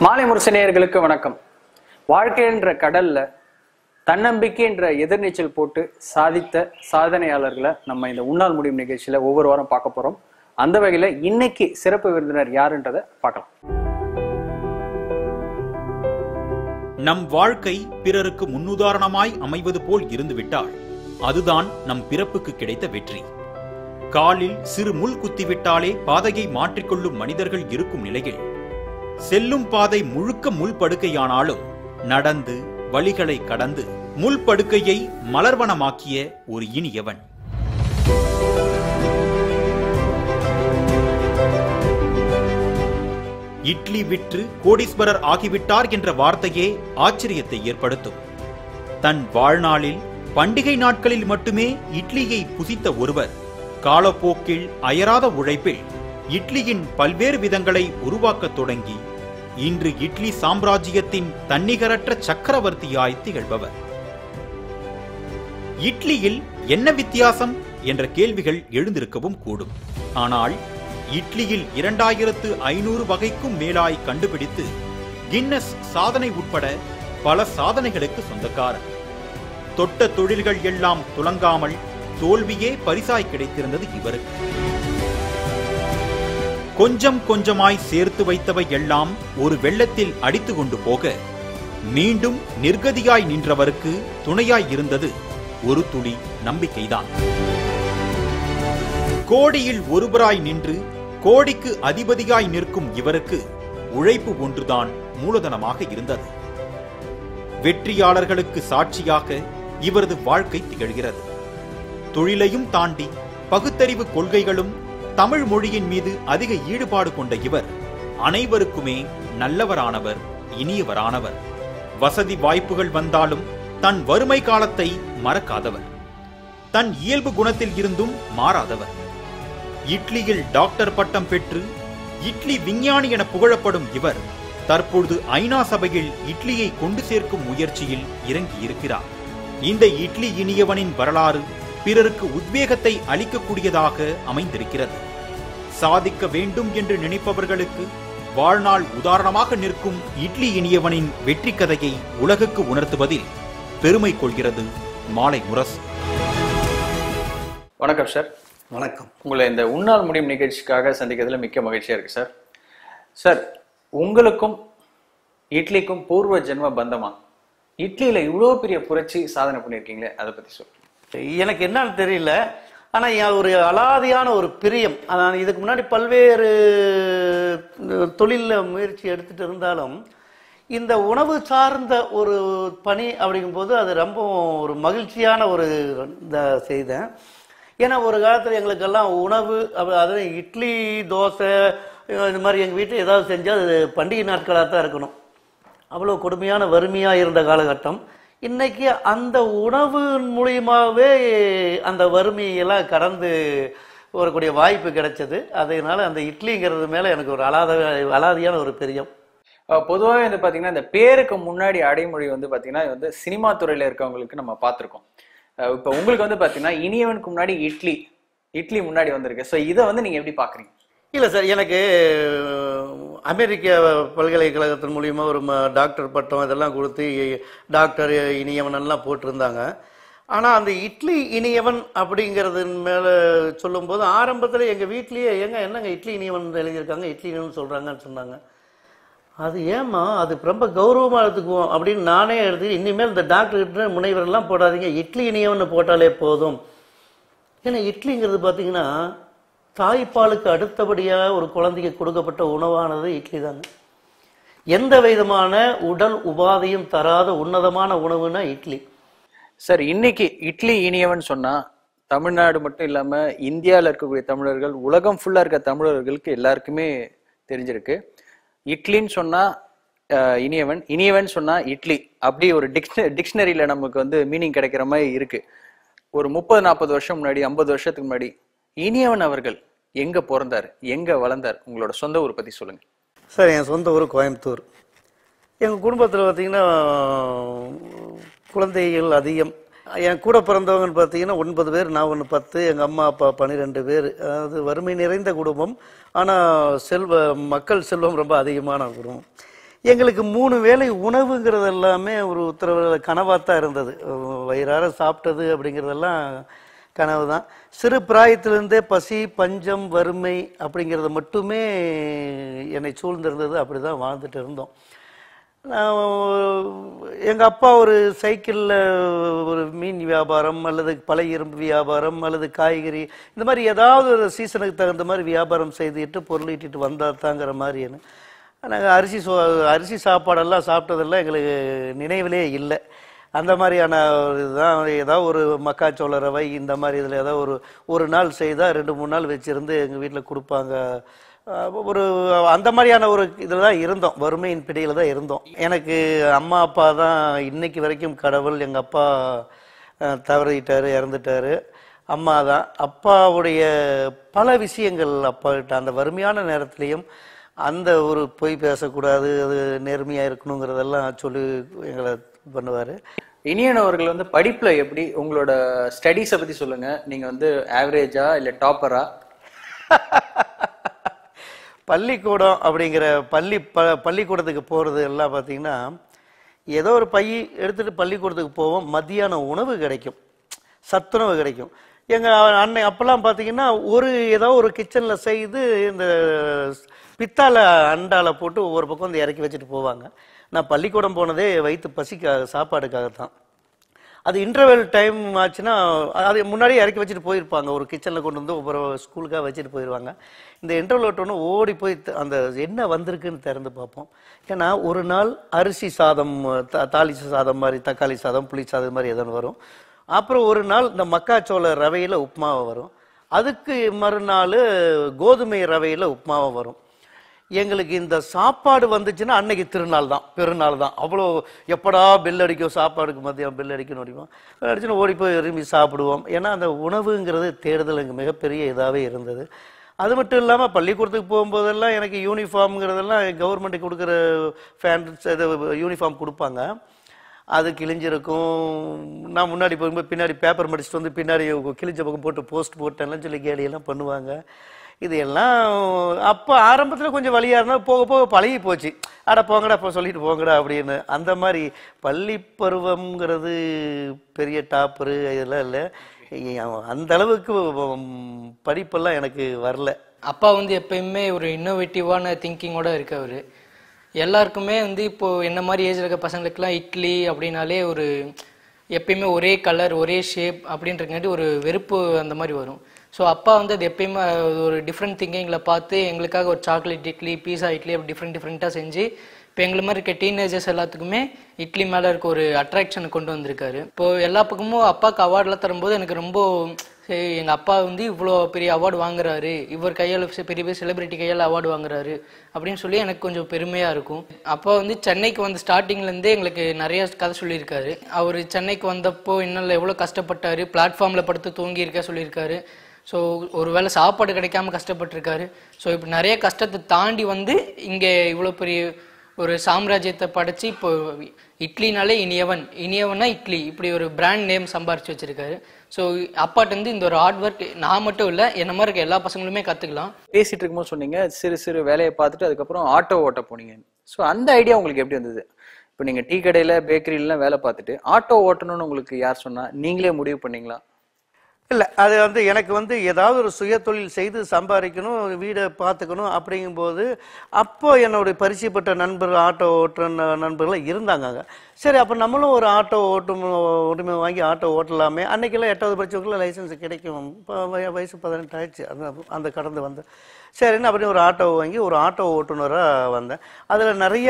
மாலை முரசநேயர்களுக்கு வணக்கம் வாழ்க்கைன்ற கடல்ல தன்னம்பிக்கை என்ற எதிர்நீச்சல் போட்டு சாதித்த சாதனையாளர்களை நம்ம இந்த உன்னால் முடியும் நிகழ்ச்சியில ஒவ்வொரு வாரம் பார்க்க போறோம் அந்த வகையில இன்னைக்கு சிறப்பு விருந்தினர் யாருன்றதை பார்க்கலாம் நம் வாழ்க்கை பிறருக்கு முன்னுதாரணமாய் அமைவது போல் இருந்துவிட்டால் அதுதான் நம் பிறப்புக்கு கிடைத்த வெற்றி காலில் சிறு முள் குத்திவிட்டாலே பாதையை மாற்றிக்கொள்ளும் மனிதர்கள் இருக்கும் நிலையில் செல்லும் பாதை முழுக்க முள் படுக்கையானாலும் நடந்து வழிகளை கடந்து முள் படுக்கையை மலர்வனமாக்கிய ஒரு இனியவன் இட்லி விற்று கோடீஸ்வரர் ஆகிவிட்டார் என்ற வார்த்தையே ஆச்சரியத்தை ஏற்படுத்தும் தன் வாழ்நாளில் பண்டிகை நாட்களில் மட்டுமே இட்லியை புசித்த ஒருவர் காலப்போக்கில் அயராத உழைப்பில் இட்லியின் பல்வேறு விதங்களை உருவாக்கத் தொடங்கி இன்று இட்லி சாம்ராஜ்யத்தின் தன்னிகரற்ற சக்கரவர்த்தியாய் திகழ்பவர் இட்லியில் என்ன வித்தியாசம் என்ற கேள்விகள் எழுந்திருக்கவும் கூடும் ஆனால் இட்லியில் இரண்டாயிரத்து ஐநூறு வகைக்கும் மேலாய் கண்டுபிடித்து கின்னஸ் சாதனை உட்பட பல சாதனைகளுக்கு சொந்தக்காரர் தொட்ட தொழில்கள் எல்லாம் துலங்காமல் தோல்வியே பரிசாய் கிடைத்திருந்தது இவருக்கு கொஞ்சம் கொஞ்சமாய் சேர்த்து வைத்தவை எல்லாம் ஒரு வெள்ளத்தில் அடித்து கொண்டு போக மீண்டும் நிர்கதியாய் நின்றவருக்கு துணையாய் இருந்தது ஒரு துளி நம்பிக்கைதான் கோடியில் ஒருவராய் நின்று கோடிக்கு அதிபதியாய் நிற்கும் இவருக்கு உழைப்பு ஒன்றுதான் மூலதனமாக இருந்தது வெற்றியாளர்களுக்கு சாட்சியாக இவரது வாழ்க்கை திகழ்கிறது தொழிலையும் தாண்டி பகுத்தறிவு கொள்கைகளும் தமிழ் மொழியின் மீது அதிக ஈடுபாடு கொண்ட இவர் அனைவருக்குமே நல்லவரானவர் இனியவரானவர் வசதி வாய்ப்புகள் வந்தாலும் தன் வறுமை காலத்தை மறக்காதவர் தன் இயல்பு குணத்தில் இருந்தும் மாறாதவர் இட்லியில் டாக்டர் பட்டம் பெற்று இட்லி விஞ்ஞானி என புகழப்படும் இவர் தற்பொழுது ஐநா சபையில் இட்லியை கொண்டு சேர்க்கும் முயற்சியில் இறங்கி இருக்கிறார் இந்த இட்லி இனியவனின் வரலாறு பிறருக்கு உத்வேகத்தை அளிக்கக்கூடியதாக அமைந்திருக்கிறது சாதிக்க வேண்டும் என்று நினைப்பவர்களுக்கு வாழ்நாள் உதாரணமாக நிற்கும் இட்லி இனியவனின் வெற்றி கதையை உலகுக்கு உணர்த்துவதில் பெருமை கொள்கிறது மாலை முரசு வணக்கம் சார் வணக்கம் உங்களை இந்த உன்னால் முடியும் நிகழ்ச்சிக்காக சந்திக்கிறதுல மிக்க மகிழ்ச்சியா இருக்கு சார் சார் உங்களுக்கும் இட்லிக்கும் பூர்வ ஜென்ம பந்தமா இட்லியில இவ்வளவு பெரிய புரட்சி சாதனை பண்ணிருக்கீங்களே அதை பத்தி சொல்லுங்க எனக்கு என்னன்னு தெரியல ஆனா என் ஒரு அலாதியான ஒரு பிரியம் நான் இதுக்கு முன்னாடி பல்வேறு தொழிலில் முயற்சி எடுத்துட்டு இருந்தாலும் இந்த உணவு சார்ந்த ஒரு பணி அப்படிங்கும்போது அது ரொம்ப ஒரு மகிழ்ச்சியான ஒரு இந்த செய்தேன் ஏன்னா ஒரு காலத்தில் எங்களுக்கெல்லாம் உணவு அப்ப- அதாவது இட்லி தோசை இந்த மாதிரி எங்கள் வீட்டில் ஏதாவது செஞ்சால் அது பண்டிகை நாட்களாக தான் இருக்கணும் அவ்வளோ கொடுமையான வறுமையாக இருந்த காலகட்டம் இன்னைக்கு அந்த உணவு மூலியமாகவே அந்த வறுமையெல்லாம் கடந்து வரக்கூடிய வாய்ப்பு கிடைச்சது அதனால அந்த இட்லிங்கிறது மேலே எனக்கு ஒரு அலாத அலாதியான ஒரு பிரியம் அஹ் பொதுவாவே வந்து பாத்தீங்கன்னா இந்த பேருக்கு முன்னாடி அடைமொழி வந்து பாத்தீங்கன்னா இது வந்து சினிமா துறையில இருக்கவங்களுக்கு நம்ம பார்த்திருக்கோம் அஹ் இப்ப உங்களுக்கு வந்து பாத்தீங்கன்னா இனியவனுக்கு முன்னாடி இட்லி இட்லி முன்னாடி வந்திருக்கு சோ இதை வந்து நீங்க எப்படி பாக்குறீங்க இல்லை சார் எனக்கு அமெரிக்க பல்கலைக்கழகத்தின் மூலியமா ஒரு ம- டாக்டர் பட்டம் இதெல்லாம் கொடுத்து டாக்டர் இனியவன் எல்லாம் போட்டிருந்தாங்க ஆனால் அந்த இட்லி இனியவன் அப்படிங்கிறது மேலே சொல்லும்போது ஆரம்பத்தில் எங்கள் வீட்லேயே ஏங்க என்னங்க இட்லி இனியவன் எழுதியிருக்காங்க இட்லி இனியவன் சொல்கிறாங்கன்னு சொன்னாங்க அது ஏம்மா அது ரொம்ப கௌரவமாக எடுத்துக்குவோம் அப்படின்னு நானே எடுத்து இனிமேல் இந்த டாக்டர்கிட்ட முனைவரெல்லாம் போடாதீங்க இட்லி இனியவன் போட்டாலே போதும் ஏன்னா இட்லிங்கிறது பார்த்தீங்கன்னா தாய்ப்பாலுக்கு அடுத்தபடியாக ஒரு குழந்தைக்கு கொடுக்கப்பட்ட உணவானது இட்லி தாங்க எந்த விதமான உடல் உபாதையும் தராத உன்னதமான உணவுனா இட்லி சார் இன்னைக்கு இட்லி இனியவன் சொன்னா தமிழ்நாடு மட்டும் இல்லாம இந்தியால இருக்கக்கூடிய தமிழர்கள் உலகம் ஃபுல்லா இருக்க தமிழர்களுக்கு எல்லாருக்குமே தெரிஞ்சிருக்கு இட்லின்னு சொன்னா அஹ், இனியவன் இனியவன் சொன்னா இட்லி அப்படி ஒரு டிக்ஷன டிக்ஷனரியில நமக்கு வந்து மீனிங் கிடைக்கிற மாதிரி இருக்கு ஒரு முப்பது நாற்பது வருஷம் முன்னாடி ஐம்பது வருஷத்துக்கு முன்னாடி இனியவன் அவர்கள் எங்க பிறந்தார் எங்க வளர்ந்தார் உங்களோட சொந்த ஊர் பத்தி சொல்லுங்க சார் என் சொந்த ஊர் கோயம்புத்தூர் எங்கள் குடும்பத்தில் பார்த்தீங்கன்னா குழந்தைகள் அதிகம் என் கூட பிறந்தவங்கன்னு பார்த்தீங்கன்னா ஒன்பது பேர் நான் ஒன்று பத்து எங்கள் அம்மா அப்பா பன்னிரெண்டு பேர் அதாவது வறுமை நிறைந்த குடும்பம் ஆனால் செல்வ மக்கள் செல்வம் ரொம்ப அதிகமான குடும்பம் எங்களுக்கு மூணு வேளை உணவுங்கிறது எல்லாமே ஒரு உத்தரவு கனவாக தான் இருந்தது வயிறார சாப்பிட்டது அப்படிங்கிறதெல்லாம் கனவு தான் சிறு பிராயத்திலிருந்தே பசி பஞ்சம் வறுமை அப்படிங்கிறது மட்டுமே என்னை சூழ்ந்திருந்தது அப்படி தான் வாழ்ந்துட்டு இருந்தோம் நான் எங்கள் அப்பா ஒரு சைக்கிளில் ஒரு மீன் வியாபாரம் அல்லது பழைய இரும்பு வியாபாரம் அல்லது காய்கறி இந்த மாதிரி ஏதாவது ஒரு சீசனுக்கு தகுந்த மாதிரி வியாபாரம் செய்துட்டு பொருள் ஈட்டிட்டு வந்தால் தாங்கிற மாதிரி நாங்கள் அரிசி சோ அரிசி சாப்பாடெல்லாம் சாப்பிட்டதெல்லாம் எங்களுக்கு நினைவிலே இல்லை அந்த மாதிரியான ஒரு இதுதான் ஏதாவது ஒரு மக்காச்சோள ரவை இந்த மாதிரி இதில் ஏதாவது ஒரு ஒரு நாள் செய்தால் ரெண்டு மூணு நாள் வச்சுருந்து எங்கள் வீட்டில் கொடுப்பாங்க அஹ் ஒரு அந்த மாதிரியான ஒரு இதில் தான் இருந்தோம் வறுமையின் பிடியில் தான் இருந்தோம் எனக்கு அம்மா அப்பா தான் இன்னைக்கு வரைக்கும் கடவுள் எங்கள் அப்பா அஹ், தவறிட்டாரு இறந்துட்டாரு அம்மா தான் அப்பாவுடைய பல விஷயங்கள் அப்பா கிட்ட அந்த வறுமையான நேரத்துலையும் அந்த ஒரு பொய் பேசக்கூடாது அது நேர்மையாக இருக்கணுங்கிறதெல்லாம் சொல்லி எங்களை பண்ணுவார் இனியன் அவர்கள் வந்து படிப்புல எப்படி உங்களோட ஸ்டடீஸை பத்தி சொல்லுங்க நீங்க வந்து ஆவரேஜா இல்ல டாப்பரா பள்ளிக்கூடம் அப்படிங்கிற பள்ளி ப பள்ளிக்கூடத்துக்கு போகிறது எல்லாம் பார்த்தீங்கன்னா ஏதோ ஒரு பை எடுத்துகிட்டு பள்ளிக்கூடத்துக்கு போவோம் மத்தியானம் உணவு கிடைக்கும் சத்துணவு கிடைக்கும் எங்கள் அன்னை அப்போல்லாம் பார்த்தீங்கன்னா ஒரு ஏதோ ஒரு கிச்சனில் செய்து இந்த பித்தால அண்டால போட்டு ஒவ்வொரு பக்கம் வந்து இறக்கி வச்சுட்டு போவாங்க நான் பள்ளிக்கூடம் போனதே வயிற்று பசிக்காக சாப்பாடுக்காகத்தான் அது இன்டர்வெல் டைம் ஆச்சுன்னா அது முன்னாடியே இறக்கி வச்சுட்டு போயிருப்பாங்க ஒரு கிச்சனில் கொண்டு வந்து ஒவ்வொரு ஸ்கூலுக்காக வச்சுட்டு போயிடுவாங்க இந்த இன்டர்வல் விட்டோன்னு ஓடி போய் த- அந்த என்ன வந்திருக்குன்னு திறந்து பார்ப்போம் ஏன்னா ஒரு நாள் அரிசி சாதம் த- தாளிச்ச சாதம் மாதிரி தக்காளி சாதம் புளி சாதம் மாதிரி எதோ வரும் அப்புறம் ஒரு நாள் இந்த மக்காச்சோள ரவையில் உப்புமாவை வரும் அதுக்கு மறுநாள் கோதுமை ரவையில் உப்புமாவை வரும் எங்களுக்கு இந்த சாப்பாடு வந்துச்சுன்னா அன்னைக்கு திருநாள் தான் பெருநாள் தான் அவ்வளோ எப்படா பெல் அடிக்கும் சாப்பாடுக்கு மதியம் பெல் அடிக்கணும் அடிப்போம் அடிச்சுன்னு ஓடி போய் விரும்பி சாப்பிடுவோம் ஏன்னா அந்த உணவுங்கிறது தேடுதல் எங்களுக்கு மிகப்பெரிய இதாகவே இருந்தது அது மட்டும் இல்லாமல் பள்ளிக்கூடத்துக்கு போகும்போதெல்லாம் எனக்கு யூனிஃபார்ம்ங்கிறதெல்லாம் கவர்மெண்ட் கொடுக்குற ஃபேன் இது யூனிஃபார்ம் கொடுப்பாங்க அது கிழிஞ்சிருக்கும் நான் முன்னாடி போகும்போது பின்னாடி பேப்பர் மடிச்சுட்டு வந்து பின்னாடி கிழிஞ்ச பக்கம் போட்டு போஸ்ட் போட்டேன்லாம் சொல்லி கேலியெல்லாம் பண்ணுவாங்க இது எல்லாம் அப்போ ஆரம்பத்தில் கொஞ்சம் வழியாக இருந்தால் போக போக பழகி போச்சு அட போங்கடா இப்போ சொல்லிட்டு போங்கடா அப்படின்னு அந்த மாதிரி பள்ளி பருவம்ங்கிறது பெரிய டாப்பரு இதெல்லாம் இல்லை அந்த அளவுக்கு உம், படிப்பெல்லாம் எனக்கு வரல அப்பா வந்து எப்பயுமே ஒரு இன்னோவேட்டிவான திங்கிங்கோட இருக்கவர் எல்லாருக்குமே வந்து இப்போ என்ன மாதிரி ஏஜ் இருக்க பசங்களுக்குலாம் இட்லி அப்படின்னாலே ஒரு எப்பயுமே ஒரே கலர் ஒரே ஷேப் அப்படின்றங்காட்டி ஒரு வெறுப்பு அந்த மாதிரி வரும் ஸோ அப்பா வந்து அது எப்பயுமே அது ஒரு டிஃப்ரெண்ட் திங்கிங்கில் பார்த்து எங்களுக்காக ஒரு சாக்லேட் இட்லி பீஸா இட்லி அப்படி டிஃப்ரெண்ட் டிஃப்ரெண்ட்டாக செஞ்சு இப்போ எங்களை மாதிரி இருக்க டீனேஜர்ஸ் எல்லாத்துக்குமே இட்லி மேலே இருக்க ஒரு அட்ராக்ஷனை கொண்டு வந்திருக்காரு இப்போ எல்லா பக்கமும் அப்பாவுக்கு அவார்ட்லாம் தரும்போது எனக்கு ரொம்ப சரி எங்கள் அப்பா வந்து இவ்வளோ பெரிய அவார்டு வாங்குறாரு இவர் கையால் பெரிய பெரிய செலிபிரிட்டி கையால் அவார்டு வாங்குறாரு அப்படின்னு சொல்லி எனக்கு கொஞ்சம் பெருமையாக இருக்கும் அப்பா வந்து சென்னைக்கு வந்து ஸ்டார்டிங்லேருந்தே எங்களுக்கு நிறைய கதை சொல்லியிருக்காரு அவர் சென்னைக்கு வந்தப்போ இன்னும் எவ்வளோ கஷ்டப்பட்டாரு பிளாட்ஃபார்மில் படுத்து தூங்கி இருக்க சொல்லியிருக்காரு ஸோ ஒருவேளை சாப்பாடு கிடைக்காம கஷ்டப்பட்டிருக்காரு ஸோ இப்போ நிறைய கஷ்டத்தை தாண்டி வந்து இங்கே இவ்வளோ பெரிய ஒரு சாம்ராஜ்யத்தை படைச்சு இப்போ இட்லினாலே இனியவன் இனியவனா இட்லி இப்படி ஒரு பிராண்ட் நேம் சம்பாரிச்சு வச்சிருக்காரு ஸோ அப்பாட்ட இருந்து இந்த ஒரு ஹார்ட் ஒர்க் நான் மட்டும் இல்லை என்ன மாதிரி இருக்க எல்லா பசங்களுமே கற்றுக்கலாம் பேசிட்டு இருக்கும்போது சொன்னீங்க சிறு சிறு வேலையை பார்த்துட்டு அதுக்கப்புறம் ஆட்டோ ஓட்ட போனீங்க ஸோ அந்த ஐடியா உங்களுக்கு எப்படி வந்தது இப்போ நீங்க டீ கடையில பேக்கரியிலாம் வேலை பார்த்துட்டு ஆட்டோ ஓட்டணும்னு உங்களுக்கு யார் சொன்னா நீங்களே முடிவு பண்ணீங்களா இல்லை அது வந்து எனக்கு வந்து ஏதாவது ஒரு சுய தொழில் செய்து சம்பாதிக்கணும் வீடை பார்த்துக்கணும் அப்படிங்கும்போது அப்போ என்னுடைய பரிச்சயப்பட்ட நண்பர் ஆட்டோ ஓட்டுற ந- நண்பர்கள் இருந்தாங்க அங்க. சரி அப்போ நம்மளும் ஒரு ஆட்டோ ஓட்டும் உரிமை வாங்கி ஆட்டோ ஓட்டலாமே அன்னைக்கெல்லாம் எட்டாவது படிச்சவங்களும் லைசன்ஸ் கிடைக்கும் இப்போ வய- வயசு பதினெட்டு ஆயிடுச்சு அந்த அந்த கடந்து வந்தேன் சரின்னு அப்படி ஒரு ஆட்டோ வாங்கி ஒரு ஆட்டோ ஓட்டுநராக வந்தேன் அதில் நிறைய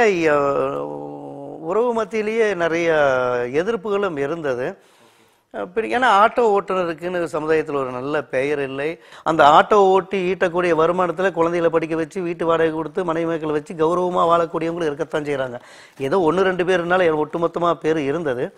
அஹ், உறவு மத்தியிலேயே நிறைய எதிர்ப்புகளும் இருந்தது அப்படி ஏன்னா ஆட்டோ ஓட்டுநருக்குன்னு சமுதாயத்தில் ஒரு நல்ல பெயர் இல்லை அந்த ஆட்டோ ஓட்டி ஈட்டக்கூடிய வருமானத்தில் குழந்தைகளை படிக்க வச்சு வீட்டு வாடகை கொடுத்து மனைவி மக்களை வச்சு கௌரவமாக வாழக்கூடியவங்களும் இருக்கத்தான் செய்கிறாங்க ஏதோ ஒன்று ரெண்டு பேர்னால ஒட்டுமொத்தமாக பேர் இருந்தது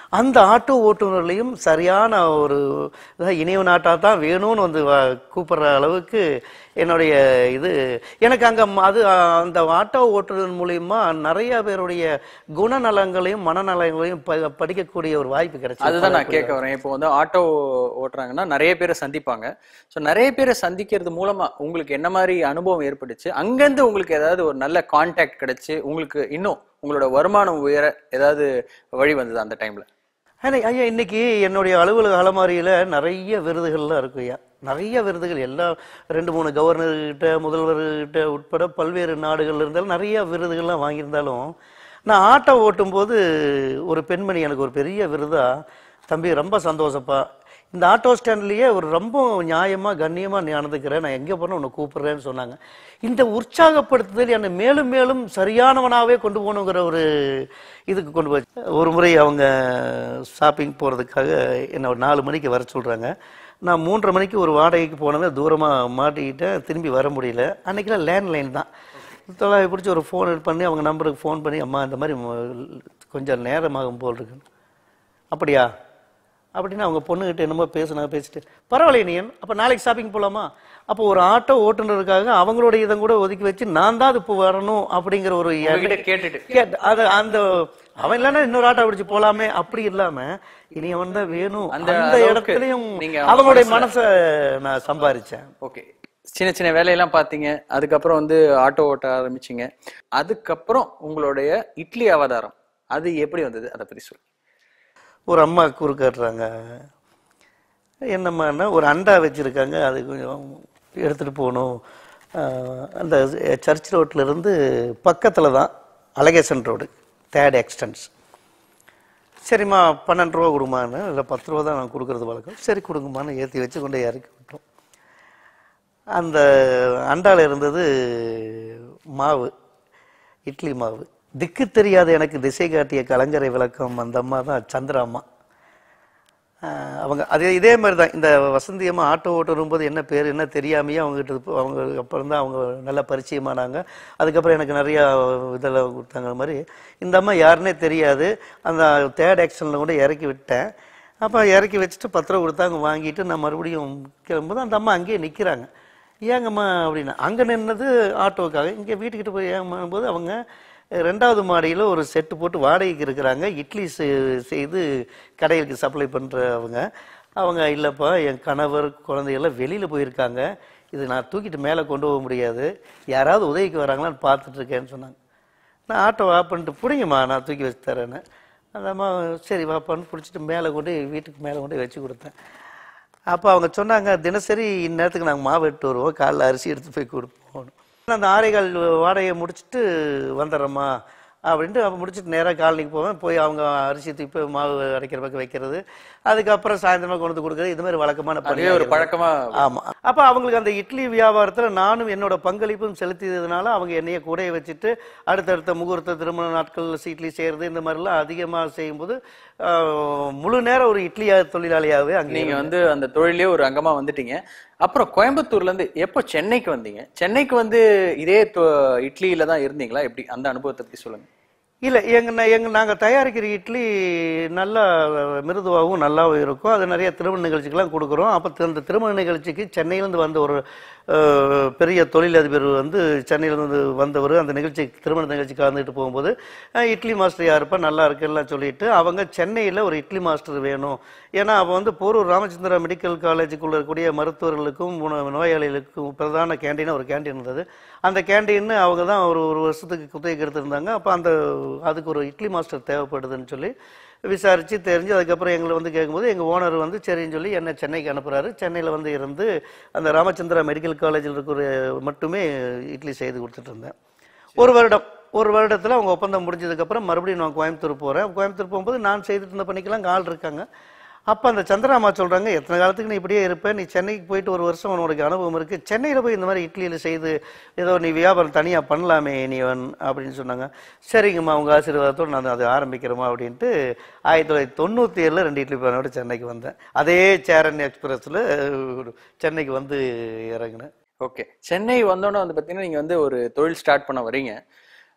அந்த ஆட்டோ ஓட்டுநர்லையும் சரியான ஒரு அதாவது இணைவு நாட்டா தான் வேணும்னு வந்து வ- கூப்பிடுற அளவுக்கு என்னுடைய இது எனக்கு அங்க ம- அது அஹ், அந்த ஆட்டோ ஓட்டுநர் மூலியமா நிறைய பேருடைய குணநலங்களையும் மனநலங்களையும் ப- படிக்கக்கூடிய ஒரு வாய்ப்பு கிடைச்சது அதுதான் நான் கேட்க வரேன் இப்போ வந்து ஆட்டோ ஓட்டுறாங்கன்னா நிறைய பேரை சந்திப்பாங்க ஸோ நிறைய பேரை சந்திக்கிறது மூலமா உங்களுக்கு என்ன மாதிரி அனுபவம் ஏற்பட்டுச்சு அங்கேருந்து உங்களுக்கு ஏதாவது ஒரு நல்ல கான்டாக்ட் கிடைச்சு உங்களுக்கு இன்னும் உங்களோட வருமானம் உயர ஏதாவது வழி வந்தது அந்த டைம்ல ஆனால் ஐயா இன்னைக்கு என்னுடைய அலுவலக அலமாரியில் நிறைய விருதுகள்லாம் இருக்கு ஐயா நிறைய விருதுகள் எல்லா ரெண்டு மூணு கவர்னர்கிட்ட முதல்வர்கிட்ட உட்பட பல்வேறு நாடுகள்ல இருந்தாலும் நிறைய விருதுகள்லாம் வாங்கியிருந்தாலும் நான் ஆட்டோ ஓட்டும்போது ஒரு பெண்மணி எனக்கு ஒரு பெரிய விருதா தம்பி ரொம்ப சந்தோஷப்பா இந்த ஆட்டோ ஸ்டாண்ட்லயே ஒரு ரொம்ப நியாயமா கண்ணியமா நீ நடந்துக்கிறேன் நான் எங்க போனா உன்னை கூப்பிடுறேன்னு சொன்னாங்க இந்த உற்சாகப்படுத்துதல் என்னை மேலும் மேலும் சரியானவனாவே கொண்டு போகணுங்கிற ஒரு இதுக்கு கொண்டு போய் ஒரு முறை அவங்க ஷாப்பிங் போறதுக்காக என்ன ஒரு நாலு மணிக்கு வர சொல்றாங்க நான் மூன்றரை மணிக்கு ஒரு வாடகைக்கு போனவன் தூரமா மாட்டிக்கிட்டேன் திரும்பி வர முடியல அன்னைக்கெல்லாம் லேண்ட்லைன் தான் தொள்ளாயிரம் பிடிச்சி ஒரு ஃபோன் பண்ணி அவங்க நம்பருக்கு ஃபோன் பண்ணி அம்மா இந்த மாதிரி ம- கொஞ்சம் நேரமாகும் போல் இருக்கு அப்படியா அப்படின்னு அவங்க பொண்ணுகிட்ட என்னமோ பேசுனாங்க பேசிட்டு பரவாயில்ல நீ அப்போ நாளைக்கு ஷாப்பிங் போகலாமா அப்போ ஒரு ஆட்டோ ஓட்டுநருக்காக அவங்களோட இதை கூட ஒதுக்கி வச்சு நான் தான் அது இப்போ வரணும் அப்படிங்கிற ஒரு உங்ககிட்ட கேட்டுட்டு கேட்டு அது அந்த அவன் இல்லைன்னா இன்னொரு ஆட்டோ பிடிச்சு போலாமே அப்படி இல்லாம இனி அவன் தான் வேணும் அந்த அந்த அளவுக்கு இடத்துலயும் நீங்க அவங்க அவங்களுடைய மனசை நான் சம்பாரிச்சேன் ஓகே சின்ன சின்ன வேலையெல்லாம் பார்த்தீங்க அதுக்கப்புறம் வந்து ஆட்டோ ஓட்ட ஆரம்பிச்சீங்க அதுக்கப்புறம் உங்களுடைய இட்லி அவதாரம் அது எப்படி வந்தது அதை பத்தி சொல்லு ஒரு அம்மா குறுக்காட்டுறாங்க என்னம்மான்னா ஒரு அண்டா வச்சுருக்காங்க அது கொஞ்சம் எடுத்துகிட்டு போகணும் ஆஹ் அந்த சர்ச் ரோட்ல இருந்து பக்கத்தில் தான் அலகேசன் ரோடு தேர்ட் எக்ஸ்டென்ஸ் சரிம்மா பன்னெண்டு ரூபா கொடுமான்னு இல்லை பத்து ரூபா தான் நான் கொடுக்குறது வழக்கம் சரி கொடுங்கம்மான்னு ஏற்றி வச்சு கொண்டு போய் இறக்கி விட்டோம் அந்த அண்டால இருந்தது மாவு இட்லி மாவு திக்கு தெரியாத எனக்கு திசை காட்டிய கலைஞரை விளக்கம் அந்த அம்மா தான் சந்திரா அம்மா ஆஹ் அவங்க அதே இதே மாதிரி தான் இந்த வசந்தி அம்மா ஆட்டோ ஓட்ட வரும்போது என்ன பேர் என்ன தெரியாமையே அவங்ககிட்ட போ- அவங்க அப்புறம் தான் அவங்க நல்லா பரிச்சயமானாங்க அதுக்கப்புறம் எனக்கு நிறையா இதெல்லாம் கொடுத்தாங்க அது மாதிரி இந்த அம்மா யாருன்னே தெரியாது அந்த தேர்ட் ஆக்ஷனில் கூட இறக்கி விட்டேன் அப்போ இறக்கி வச்சுட்டு பத்து ரூபா கொடுத்தாங்க வாங்கிட்டு நான் மறுபடியும் கிளம்பும்போது அந்த அம்மா அங்கேயே நிற்கிறாங்க ஏங்கம்மா அப்படின்னா அங்கே நின்னது ஆட்டோவுக்காக இங்கே வீட்டுக்கிட்ட போய் ஏங்கம்மா போது அவங்க ரெண்டாவது மாடியில் ஒரு செட்டு போட்டு வாடகைக்கு இருக்கிறாங்க இட்லி செ- செய்து கடைகளுக்கு சப்ளை பண்ணுற அவங்க அவங்க இல்லைப்பா என் கணவர் குழந்தைகள்லாம் வெளியில் போயிருக்காங்க இது நான் தூக்கிட்டு மேலே கொண்டு போக முடியாது யாராவது உதவிக்கு வராங்களான்னு பார்த்துட்டு இருக்கேன்னு சொன்னாங்க நான் ஆட்டோ ஆஃப் பண்ணிட்டு பிடிங்கம்மா நான் தூக்கி வச்சு தரேன்னு அந்த அம்மா சரி வாப்பான்னு பிடிச்சிட்டு மேலே கொண்டு போய் வீட்டுக்கு மேலே கொண்டு போய் வச்சு கொடுத்தேன் அப்போ அவங்க சொன்னாங்க தினசரி இந்நேரத்துக்கு நாங்கள் மாவு எடுத்து வருவோம் காலைல அரிசி எடுத்து போய் கொடுப்போம் அந்த ஆரைகால் வாடகையை முடிச்சுட்டு வந்துடுறோம்மா அப்படின்ட்டு அப்போ முடிச்சுட்டு நேராக காலனிக்கு போவேன் போய் அவங்க அரிசி தூக்கி போய் மாவு அரைக்கிற பக்கம் வைக்கிறது அதுக்கப்புறம் சாயந்தரமா கொண்டு வந்து கொடுக்குறது இது மாதிரி வழக்கமான அதுவே பணியா ஒரு இருந்தது. பழக்கமா ஆமா அப்ப அவங்களுக்கு அந்த இட்லி வியாபாரத்துல நானும் என்னோட பங்களிப்பும் செலுத்தியதுனால அவங்க என்னைய கூடயே வச்சுட்டு அடுத்தடுத்த முகூர்த்த திருமண நாட்கள் இட்லி செய்யறது இந்த மாதிரிலாம் அதிகமா செய்யும்போது ஆஹ், முழு நேரம் ஒரு இட்லி தொழிலாளியாகவே அங்கே நீங்க வந்து அந்த தொழிலே ஒரு அங்கமா வந்துட்டீங்க அப்புறம் கோயம்புத்தூர்ல இருந்து எப்போ சென்னைக்கு வந்தீங்க சென்னைக்கு வந்து இதே தொ- இட்லியில தான் இருந்தீங்களா எப்படி அந்த அனுபவத்தை பத்தி சொல்லுங்க இல்லை எங்க நா- எங்க நாங்கள் தயாரிக்கிற இட்லி நல்லா மிருதுவாகவும் நல்லாவும் இருக்கும் அது நிறைய திருமண நிகழ்ச்சிக்கெல்லாம் கொடுக்குறோம் அப்போ அந்த திருமண நிகழ்ச்சிக்கு சென்னையிலேருந்து வந்த ஒரு அஹ், பெரிய தொழிலதிபர் வந்து சென்னையிலேருந்து வந்தவர் அந்த நிகழ்ச்சி திருமண நிகழ்ச்சி கலந்துட்டு போகும்போது அஹ், இட்லி மாஸ்டர் யாருப்பா நல்லா இருக்குல்லாம் சொல்லிட்டு அவங்க சென்னையில் ஒரு இட்லி மாஸ்டர் வேணும் ஏன்னா அவ வந்து போரூர் ராமச்சந்திரா மெடிக்கல் காலேஜுக்குள்ள இருக்கக்கூடிய மருத்துவர்களுக்கும் உண- நோயாளிகளுக்கும் பிரதான கேண்டீன் ஒரு கேண்டீன் இருந்தது அந்த கேண்டீன் அவங்க தான் ஒரு ஒரு வருஷத்துக்கு குத்தகைக்கு எடுத்திருந்தாங்க அப்போ அந்த அதுக்கு ஒரு இட்லி மாஸ்டர் தேவைப்படுதுன்னு சொல்லி விசாரித்து தெரிஞ்சு அதுக்கப்புறம் எங்களை வந்து கேட்கும்போது எங்கள் ஓனர் வந்து சரின்னு சொல்லி என்னை சென்னைக்கு அனுப்புகிறாரு சென்னையில் வந்து இருந்து அந்த ராமச்சந்திரா மெடிக்கல் காலேஜில் இருக்கிற மட்டுமே இட்லி செய்து கொடுத்துட்டு இருந்தேன் ஒரு வருடம் ஒரு வருடத்தில் அவங்க ஒப்பந்தம் முடிஞ்சதுக்கப்புறம் மறுபடியும் நான் கோயம்புத்தூர் போகிறேன் கோயம்புத்தூர் போகும்போது நான் செய்துட்டு இருந்த பணிக்கெல்லாம் அங்க ஆள் இருக்காங்க அப்போ அந்த சந்திராமா சொல்கிறாங்க எத்தனை காலத்துக்கு நீ இப்படியே இருப்ப நீ சென்னைக்கு போயிட்டு ஒரு வருஷம் உனக்கு அனுபவம் இருக்குது சென்னையில் போய் இந்த மாதிரி இட்லியில் செய்து ஏதோ நீ வியாபாரம் தனியாக பண்ணலாமே நீவன் அப்படின்னு சொன்னாங்க சரிங்கம்மா உங்கள் ஆசீர்வாதத்தோடு நான் அதை ஆரம்பிக்கிறேம்மா அப்படின்ட்டு ஆயிரத்தி தொள்ளாயிரத்தி தொண்ணூற்றி ஏழில் ரெண்டு இட்லி பானோட சென்னைக்கு வந்தேன் அதே சேரன் எக்ஸ்பிரஸில் சென்னைக்கு வந்து இறங்கினேன் ஓகே சென்னை வந்தோன்னே வந்து பார்த்தீங்கன்னா நீங்கள் வந்து ஒரு தொழில் ஸ்டார்ட் பண்ண வரீங்க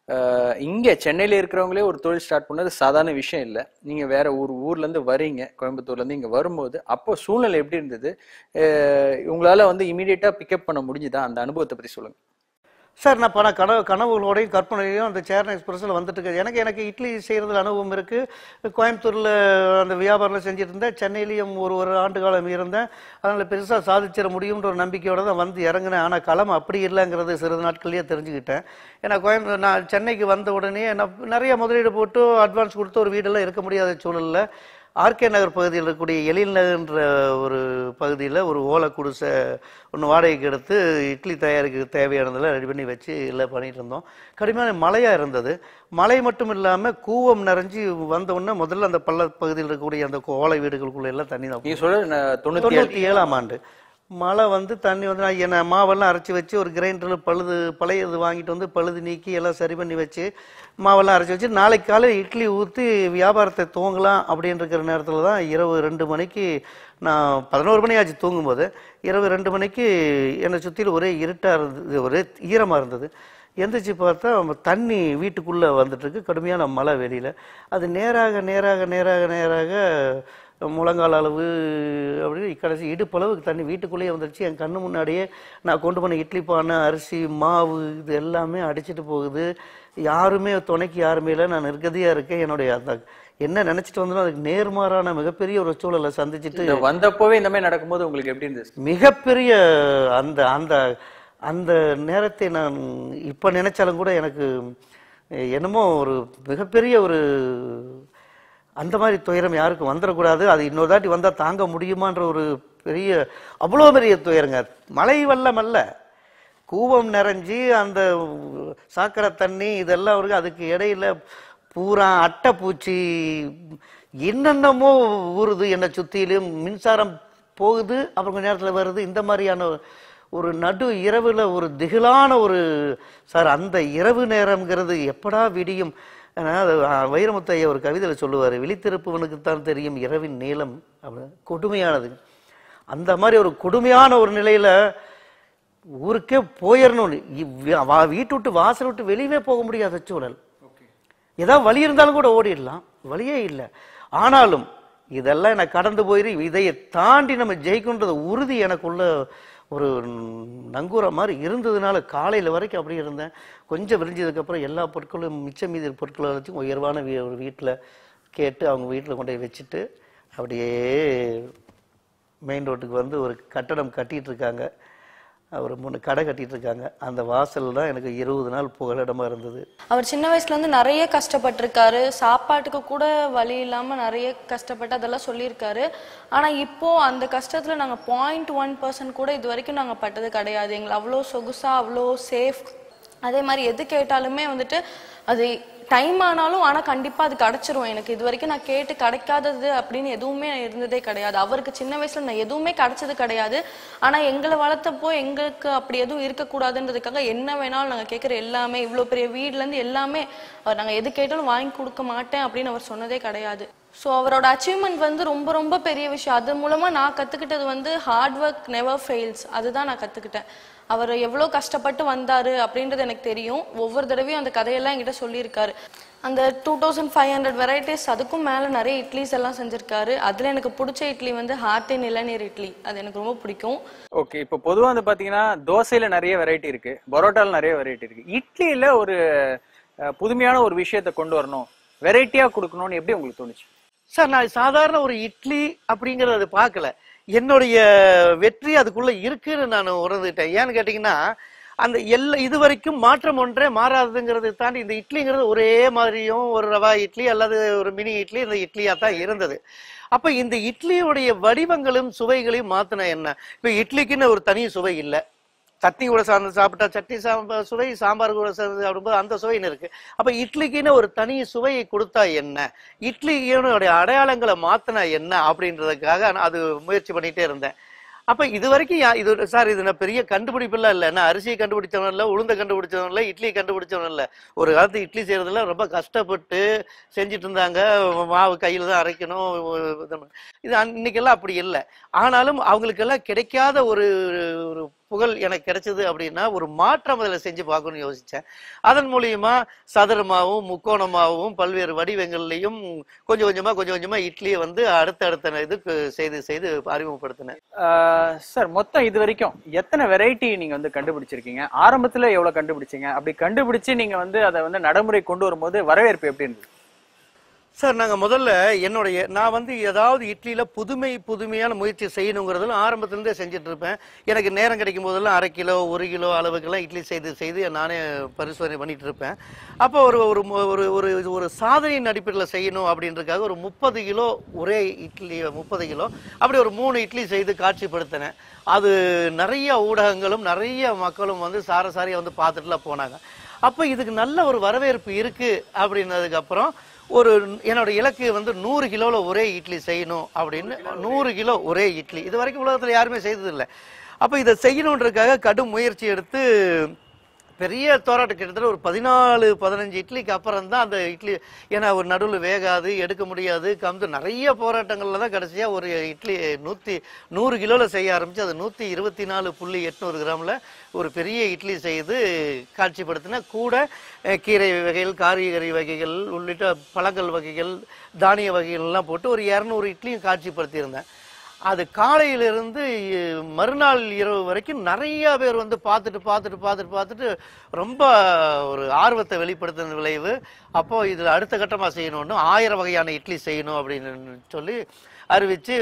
அஹ், இங்க சென்னையில இருக்கிறவங்களே ஒரு தொழில் ஸ்டார்ட் பண்ணது சாதாரண விஷயம் இல்லை நீங்க வேற ஒரு ஊர்ல இருந்து வரீங்க கோயம்புத்தூர்ல இருந்து இங்க வரும்போது அப்போ சூழ்நிலை எப்படி இருந்தது அஹ், உங்களால வந்து இமீடியட்டா பிக்கப் பண்ண முடிஞ்சுதா அந்த அனுபவத்தை பத்தி சொல்லுங்க சார் நான் பல கனவு கனவுகளோடையும் கற்பனையோடையும் அந்த சேரன் எக்ஸ்பிரஸில் வந்துட்டு இருக்கு எனக்கு எனக்கு இட்லி செய்கிறதுல அனுபவம் இருக்குது கோயம்புத்தூரில் அந்த வியாபாரம் செஞ்சுட்டு இருந்தேன் சென்னையிலையும் ஒரு ஒரு ஆண்டு காலம் இருந்தேன் அதனால் பெருசாக சாதிச்சிட முடியுன்ற ஒரு நம்பிக்கையோட தான் வந்து இறங்கினேன் ஆனால் களம் அப்படி இல்லைங்கிறது சிறிது நாட்கள்லேயே தெரிஞ்சுக்கிட்டேன் ஏன்னா கோயம்பு நான் சென்னைக்கு வந்த உடனே நான் நிறைய முதலீடு போட்டு அட்வான்ஸ் கொடுத்து ஒரு வீடெல்லாம் இருக்க முடியாத சூழலில் ஆர்கே நகர் பகுதியில் இருக்கக்கூடிய எழில் நகர்ன்ற ஒரு பகுதியில் ஒரு ஓலை குடிசை ஒன்று வாடகைக்கு எடுத்து இட்லி தயாரிக்க தேவையானதெல்லாம் ரெடி பண்ணி வச்சு எல்லாம் பண்ணிட்டு இருந்தோம் கடுமையான மழையாக இருந்தது மழை மட்டும் இல்லாமல் கூவம் நிறைஞ்சு வந்த உடனே முதல்ல அந்த பள்ள பகுதியில் இருக்கக்கூடிய அந்த ஓலை வீடுகளுக்குள்ள எல்லாம் தண்ணி தான் நீங்க சொல்ற ந- தொண்ணூத்தி ஏழு தொண்ணூற்றி ஏழாம் ஆண்டு மழை வந்து தண்ணி வந்து நான் என்ன மாவெல்லாம் அரைச்சி வச்சு ஒரு கிரைண்டரில் பழுது பழையது வாங்கிட்டு வந்து பழுது நீக்கி எல்லாம் சரி பண்ணி வச்சு மாவெல்லாம் அரைச்சி வச்சு நாளைக்கு காலை இட்லி ஊற்றி வியாபாரத்தை துவங்கலாம் அப்படின்னு இருக்கிற நேரத்தில் தான் இரவு ரெண்டு மணிக்கு நான் பதினோரு மணி ஆச்சு தூங்கும்போது இரவு ரெண்டு மணிக்கு என்னை சுற்றிலும் ஒரே இருட்டாக இருந்தது ஒரே ஈரமாக இருந்தது எந்திரிச்சு பார்த்தா தண்ணி வீட்டுக்குள்ளே வந்துட்டு இருக்கு கடுமையான மழை வெளியில் அது நேராக நேராக நேராக நேராக முழங்கால் அளவு அப்படி கடைசி இடுப்பளவுக்கு தண்ணி வீட்டுக்குள்ளேயே வந்துருச்சு என் கண்ணு முன்னாடியே நான் கொண்டு போன இட்லி பானை அரிசி மாவு இது எல்லாமே அடிச்சிட்டு போகுது யாருமே துணைக்கு யாருமே இல்லை நான் நிர்கதியாக இருக்கேன் என்னுடைய அந்த என்ன நினைச்சிட்டு வந்தோம் அதுக்கு நேர்மாறான மிகப்பெரிய ஒரு சூழலை சந்திச்சுட்டு இந்த வந்தப்போவே இந்த மாதிரி நடக்கும்போது உங்களுக்கு எப்படி இருந்துச்சு மிகப்பெரிய அந்த அந்த அந்த நேரத்தை நான் இப்போ நினைச்சாலும் கூட எனக்கு என்னமோ ஒரு மிகப்பெரிய ஒரு அந்த மாதிரி துயரம் யாருக்கும் வந்துடக்கூடாது அது இன்னொரு தாட்டி வந்தால் தாங்க முடியுமான்ற ஒரு பெரிய அவ்வளோ பெரிய துயரங்க மழை வெள்ளம் அல்ல கூவம் நிறைஞ்சி அந்த சாக்கடை தண்ணி இதெல்லாம் இருக்கு அதுக்கு இடையில பூரா அட்டைப்பூச்சி என்னென்னமோ ஊறுது என்னை சுற்றிலும் மின்சாரம் போகுது அப்புறம் கொஞ்ச நேரத்தில் வருது இந்த மாதிரியான ஒரு நடு இரவுல ஒரு திகிலான ஒரு சார் அந்த இரவு நேரம்ங்கிறது எப்படா விடியும் ஆனா, அது, ஆ, வைரமுத்து ஐயா ஒரு கவிதையில் சொல்லுவார் விழித்திருப்பவனுக்குத்தான் தெரியும் இரவின் நீளம் அப்படின்னு கொடுமையானது அந்த மாதிரி ஒரு கொடுமையான ஒரு நிலையில ஊருக்கே போயிடணும் இவ்- வா- வீட்டு விட்டு வாசல் விட்டு வெளியவே போக முடியாத சூழல் ஏதாவது வழி இருந்தாலும் கூட ஓடிடலாம் வழியே இல்லை ஆனாலும் இதெல்லாம் எனக்கு கடந்து போயிரு இதையை தாண்டி நம்ம ஜெயிக்குன்றது உறுதி எனக்குள்ள ஒரு நங்கூர மாதிரி இருந்ததுனால காலையில் வரைக்கும் அப்படியே இருந்தேன் கொஞ்சம் விரிஞ்சதுக்கப்புறம் எல்லா பொருட்களும் மிச்சம் மீதி பொருட்களை வச்சு உயர்வான வீ ஒரு வீட்டில் கேட்டு அவங்க வீட்டில் கொண்டு போய் வச்சுட்டு அப்படியே மெயின் ரோட்டுக்கு வந்து ஒரு கட்டடம் கட்டிட்டு இருக்காங்க ஒரு மூணு கடை கட்டிட்டு இருக்காங்க அந்த வாசல் தான் எனக்கு இருபது நாள் புகலிடமா இருந்தது அவர் சின்ன வயசுல இருந்து நிறைய கஷ்டப்பட்டிருக்காரு சாப்பாட்டுக்கு கூட வழி இல்லாம நிறைய கஷ்டப்பட்டு அதெல்லாம் சொல்லியிருக்காரு ஆனா இப்போ அந்த கஷ்டத்துல நாங்க பாயிண்ட் ஒன் பர்சன்ட் கூட இது வரைக்கும் நாங்க பட்டது கிடையாது எங்களை அவ்வளோ சொகுசா அவ்வளோ சேஃப் அதே மாதிரி எது கேட்டாலுமே வந்துட்டு அது டைம் ஆனாலும் ஆனா கண்டிப்பா அது கிடைச்சிரும் எனக்கு இது வரைக்கும் நான் கேட்டு கிடைக்காதது அப்படின்னு எதுவுமே இருந்ததே கிடையாது அவருக்கு சின்ன வயசுல நான் எதுவுமே கிடைச்சது கிடையாது ஆனா எங்களை வளர்த்தப்போ எங்களுக்கு அப்படி எதுவும் இருக்கக்கூடாதுன்றதுக்காக என்ன வேணாலும் நாங்க கேட்குற எல்லாமே இவ்வளவு பெரிய வீட்ல இருந்து எல்லாமே அவர் நாங்க எது கேட்டாலும் வாங்கி கொடுக்க மாட்டேன் அப்படின்னு அவர் சொன்னதே கிடையாது ஸோ அவரோட அச்சீவ்மெண்ட் வந்து ரொம்ப ரொம்ப பெரிய விஷயம் அது மூலமா நான் கத்துக்கிட்டது வந்து ஹார்ட் ஒர்க் நெவர் ஃபெயில்ஸ் அதுதான் நான் கத்துக்கிட்டேன் அவர் எவ்வளோ கஷ்டப்பட்டு வந்தாரு அப்படின்றது எனக்கு தெரியும் ஒவ்வொரு தடவையும் அந்த கதையெல்லாம் என்கிட்ட சொல்லியிருக்காரு அந்த two thousand five hundred varieties அதுக்கும் மேலே நிறைய இட்லிஸ் எல்லாம் செஞ்சிருக்காரு அதில் எனக்கு பிடிச்ச இட்லி வந்து ஹார்ட்டின் இளநீர் இட்லி அது எனக்கு ரொம்ப பிடிக்கும் ஓகே இப்போ பொதுவா வந்து பாத்தீங்கன்னா தோசையில நிறைய வெரைட்டி இருக்கு பரோட்டால நிறைய வெரைட்டி இருக்கு இட்லியில ஒரு அஹ், புதுமையான ஒரு விஷயத்தை கொண்டு வரணும் வெரைட்டியா கொடுக்கணும்னு எப்படி உங்களுக்கு தோணுச்சு சார் நான் சாதாரண ஒரு இட்லி அப்படிங்கறத அது பார்க்கல என்னுடைய வெற்றி அதுக்குள்ள இருக்குன்னு நான் உணர்ந்துட்டேன் ஏன்னு கேட்டீங்கன்னா அந்த எல்லா இது வரைக்கும் மாற்றம் ஒன்றே மாறாதுங்கிறதை தாண்டி இந்த இட்லிங்கிறது ஒரே மாதிரியும் ஒரு ரவா இட்லி அல்லது ஒரு மினி இட்லி இந்த இட்லியா தான் இருந்தது அப்ப இந்த இட்லியுடைய வடிவங்களும் சுவைகளையும் மாத்தின என்ன இப்ப இட்லிக்குன்னு ஒரு தனி சுவை இல்லை சட்னி கூட சார்ந்து சாப்பிட்டா சட்னி சாம்பார் சுவை சாம்பார் கூட சேர்ந்து சாப்பிடும்போது அந்த சுவைன்னு இருக்கு அப்ப இட்லிக்குன்னு ஒரு தனி சுவையை கொடுத்தா என்ன இட்லியோட அடையாளங்களை மாத்தினா என்ன அப்படின்றதுக்காக நான் அது முயற்சி பண்ணிட்டே இருந்தேன் அப்ப இது வரைக்கும் யா- இது சார் இது நான் பெரிய கண்டுபிடிப்புலாம் இல்லை நான் அரிசியை கண்டுபிடிச்சவன் இல்லை உளுந்த கண்டுபிடிச்சவன் இல்லை இட்லி கண்டுபிடிச்சவன் இல்லை ஒரு காலத்து இட்லி செய்யறதுல ரொம்ப கஷ்டப்பட்டு செஞ்சுட்டு இருந்தாங்க மாவு கையில தான் அரைக்கணும் இது அன்- இன்னைக்கெல்லாம் அப்படி இல்லை ஆனாலும் அவங்களுக்கெல்லாம் கிடைக்காத ஒரு ஒரு புகழ் எனக்கு கிடைச்சது அப்படின்னா ஒரு மாற்றம் அதில் செஞ்சு பார்க்கணும்னு யோசித்தேன் அதன் மூலியமா சதுரமாகவும் முக்கோணமாகவும் பல்வேறு வடிவங்கள்லையும் கொஞ்சம் கொஞ்சமாக கொஞ்சம் கொஞ்சமாக இட்லியை வந்து அடுத்தடுத்த இதுக்கு செய்து செய்து அறிமுகப்படுத்தினேன் ஆஹ் சார் மொத்தம் இது வரைக்கும் எத்தனை வெரைட்டி நீங்க வந்து கண்டுபிடிச்சிருக்கீங்க ஆரம்பத்துல எவ்வளவு கண்டுபிடிச்சீங்க அப்படி கண்டுபிடிச்சு நீங்க வந்து அதை வந்து நடைமுறை கொண்டு வரும்போது வரவேற்பு எப்படி இருந்தது சார் நாங்கள் முதல்ல என்னுடைய நான் வந்து ஏதாவது இட்லியில் புதுமை புதுமையான முயற்சி செய்யணுங்கிறதுல ஆரம்பத்துலேருந்தே செஞ்சுட்டு இருப்பேன் எனக்கு நேரம் கிடைக்கும் போதெல்லாம் அரை கிலோ ஒரு கிலோ அளவுக்கெல்லாம் இட்லி செய்து செய்து நானே பரிசோதனை பண்ணிட்டு இருப்பேன் அப்போ ஒரு ஒரு மு- ஒரு ஒரு ஒரு சாதனையின் அடிப்படையில் செய்யணும் அப்படின்றதுக்காக ஒரு முப்பது கிலோ ஒரே இட்லி முப்பது கிலோ அப்படி ஒரு மூணு இட்லி செய்து காட்சிப்படுத்தினேன் அது நிறைய ஊடகங்களும் நிறைய மக்களும் வந்து சாரசாரியாக வந்து பார்த்துட்டுலாம் போனாங்க அப்போ இதுக்கு நல்ல ஒரு வரவேற்பு இருக்கு அப்படின்னதுக்கு அப்புறம் ஒரு என்னோட இலக்கு வந்து நூறு கிலோவில் ஒரே இட்லி செய்யணும் அப்படின்னு நூறு கிலோ ஒரே இட்லி இது வரைக்கும் உலகத்தில் யாருமே செய்ததில்லை அப்போ இதை செய்யணுன்றதுக்காக கடும் முயற்சி எடுத்து பெரிய தோராட்டம் கிட்டத்தட்ட ஒரு பதினாலு பதினஞ்சு இட்லிக்கு அப்புறம் தான் அந்த இட்லி ஏன்னா ஒரு நடுவில் வேகாது எடுக்க முடியாது கம்பு நிறைய போராட்டங்களில் தான் கடைசியாக ஒரு இட்லி நூற்றி நூறு கிலோவில் செய்ய ஆரம்பிச்சு அது நூற்றி இருபத்தி நாலு புள்ளி எட்நூறு கிராமில் ஒரு பெரிய இட்லி செய்து காட்சிப்படுத்தின கூட அஹ், கீரை வகைகள் காய்கறி வகைகள் உள்ளிட்ட பழங்கள் வகைகள் தானிய வகைகள்லாம் போட்டு ஒரு இரநூறு இட்லியும் காட்சிப்படுத்தியிருந்தேன் அது காலையிலிருந்து இ- மறுநாள் இரவு வரைக்கும் நிறைய பேர் வந்து பார்த்துட்டு பார்த்துட்டு பார்த்துட்டு பார்த்துட்டு ரொம்ப ஒரு ஆர்வத்தை வெளிப்படுத்தின விளைவு அப்போ இதில் அடுத்த கட்டமாக செய்யணும்னு ஆயிரம் வகையான இட்லி செய்யணும் அப்படின்னு சொல்லி அறிவித்து